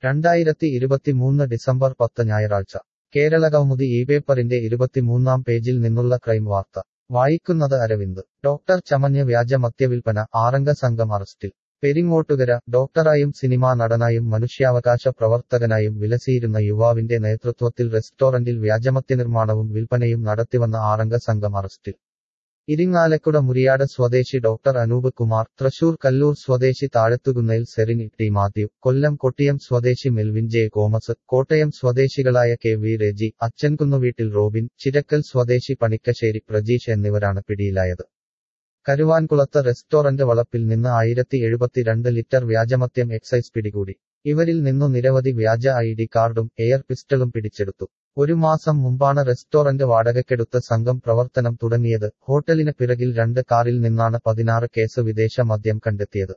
രണ്ടായിരത്തി ഇരുപത്തിമൂന്ന് ഡിസംബർ പത്ത് ഞായറാഴ്ച കേരളകൗമുദി ഈ പേപ്പറിന്റെ ഇരുപത്തിമൂന്നാം പേജിൽ നിന്നുള്ള ക്രൈം വാർത്ത വായിക്കുന്നത് അരവിന്ദ് ഡോക്ടർ ചമഞ്ഞ് വ്യാജ മദ്യവിൽപ്പന ആറംഗ സംഘം അറസ്റ്റിൽ പെരിങ്ങോട്ടുകര ഡോക്ടറായും സിനിമാ നടനായും മനുഷ്യാവകാശ പ്രവർത്തകനായും വിലസിയിരുന്ന യുവാവിന്റെ നേതൃത്വത്തിൽ റെസ്റ്റോറന്റിൽ വ്യാജമദ്യനിർമ്മാണവും വിൽപ്പനയും നടത്തിവന്ന ആറംഗ സംഘം അറസ്റ്റിൽ ഇരിങ്ങാലക്കുട മുരിയാട് സ്വദേശി ഡോക്ടർ അനൂപ് കുമാർ തൃശൂർ കല്ലൂർ സ്വദേശി താഴത്തുകുന്നേൽ സെറിൻ ടി മാത്യു കൊല്ലം കൊട്ടിയം സ്വദേശി മെൽവിൻ ജെ കോമസ് കോട്ടയം സ്വദേശികളായ കെ വി രജി അച്ചൻകുന്നുവീട്ടിൽ റോബിൻ ചിരക്കൽ സ്വദേശി പണിക്കശ്ശേരി പ്രജീഷ് എന്നിവരാണ് പിടിയിലായത് കരുവാൻകുളത്ത് റെസ്റ്റോറന്റ് വളപ്പിൽ നിന്ന് ആയിരത്തി എഴുപത്തിരണ്ട് ലിറ്റർ വ്യാജമദ്യം എക്സൈസ് പിടികൂടി ഇവരിൽ നിന്നു നിരവധി വ്യാജ ഐ ഡി കാർഡും എയർ പിസ്റ്റളും പിടിച്ചെടുത്തു ഒരു മാസം മുമ്പാണ് റെസ്റ്റോറന്റ് വാടകയ്ക്കെടുത്ത സംഘം പ്രവർത്തനം തുടങ്ങിയത് ഹോട്ടലിന് പിറകിൽ രണ്ട് കാറിൽ നിന്നാണ് പതിനാറ് കേസ് വിദേശ മദ്യം കണ്ടെത്തിയത്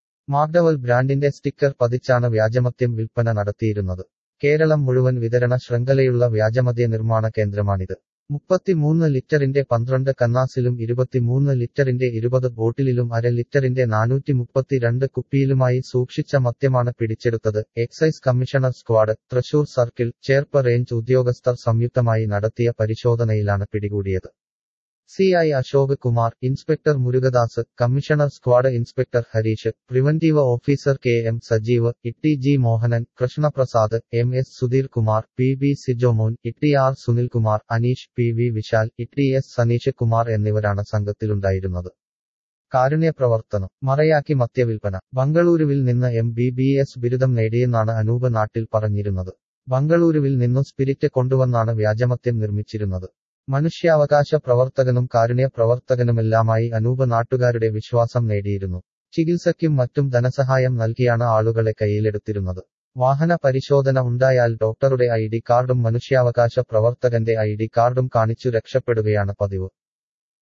മാർഡവൽ ബ്രാൻഡിന്റെ സ്റ്റിക്കർ പതിച്ചാണ് വ്യാജമദ്യം വിൽപ്പന നടത്തിയിരുന്നത് കേരളം മുഴുവൻ വിതരണ ശൃംഖലയുള്ള വ്യാജമദ്യ നിർമ്മാണ കേന്ദ്രമാണിത് മുപ്പത്തിമൂന്ന് ലിറ്ററിന്റെ പന്ത്രണ്ട് കന്നാസിലും ഇരുപത്തിമൂന്ന് ലിറ്ററിന്റെ ഇരുപത് ബോട്ടിലിലും അര ലിറ്ററിന്റെ നാനൂറ്റി മുപ്പത്തിരണ്ട് കുപ്പിയിലുമായി സൂക്ഷിച്ച മദ്യമാണ് പിടിച്ചെടുത്തത് excise commissioner squad Thrissur circle Cherpu range ഉദ്യോഗസ്ഥർ സംയുക്തമായി നടത്തിയ പരിശോധനയിലാണ് പിടികൂടിയത് C I Ashok Kumar inspector Murugadas commissioner squad inspector Harish preventive officer K M Sajeev ഇട്ടി G Mohanan Krishnaprasad M S Sudheer Kumar P B Sijomon ഇട്ടി R Sunilkumar Aneesh P V Vishal ഇട്ടി എസ് സനീഷ് കുമാർ എന്നിവരാണ് സംഘത്തിലുണ്ടായിരുന്നത് കാരുണ്യ പ്രവർത്തനം മറയാക്കി മദ്യവിൽപ്പന ബംഗളൂരുവിൽ നിന്ന് എം ബി ബി എസ് ബിരുദം നേടിയെന്നാണ് അനൂപ് നാട്ടിൽ പറഞ്ഞിരുന്നത് ബംഗളൂരുവിൽ നിന്നു സ്പിരിറ്റ് കൊണ്ടുവന്നാണ് വ്യാജമദ്യം നിർമ്മിച്ചിരുന്നത് മനുഷ്യാവകാശ പ്രവർത്തകനും കാരുണ്യ പ്രവർത്തകനുമെല്ലാമായി അനൂപ് നാട്ടുകാരുടെ വിശ്വാസം നേടിയിരുന്നു ചികിത്സയ്ക്കും മറ്റും ധനസഹായം നൽകിയാണ് ആളുകളെ കയ്യിലെടുത്തിരുന്നത് വാഹന പരിശോധന ഉണ്ടായാൽ ഡോക്ടറുടെ ഐ ഡി കാർഡും മനുഷ്യാവകാശ പ്രവർത്തകന്റെ ഐ ഡി കാർഡും കാണിച്ചു രക്ഷപ്പെടുകയാണ് പതിവ്